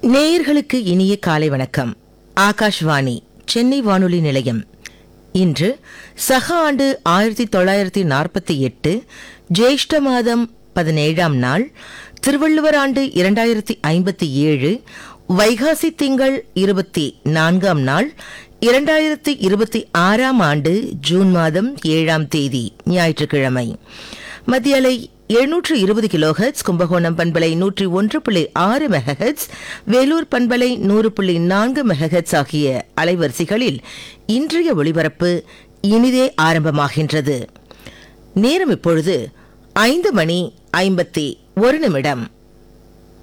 நேயர்களுக்கு இனிய காலை வணக்கம் ஆகாஷ்வாணி சென்னை வானொலி நிலையம் இன்று சக ஆண்டு ஆயிரத்தி தொள்ளாயிரத்தி நாற்பத்தி எட்டு ஜேஷ்ட மாதம் பதினேழாம் நாள் திருவள்ளுவர் ஆண்டு இரண்டாயிரத்தி ஐம்பத்தி ஏழு வைகாசி திங்கள் இருபத்தி நான்காம் நாள் இரண்டாயிரத்தி இருபத்தி ஆறாம் ஆண்டு ஜூன் மாதம் ஏழாம் தேதி ஞாயிற்றுக்கிழமை மத்திய அலை எழுநூற்று இருபது கிலோஹெட்ஸ் கும்பகோணம் பண்பலை நூற்றி ஒன்று புள்ளி ஆறு மெகஹெட்ஸ் வேலூர் பண்பலை நூறு புள்ளி நான்கு மெகஹெட்ஸ் ஆகிய அலைவரிசைகளில் இன்றைய ஒளிபரப்பு இனிதே ஆரம்பமாகின்றது நேரம் இப்பொழுது ஐந்து மணி ஐம்பத்தி ஒரு நிமிடம்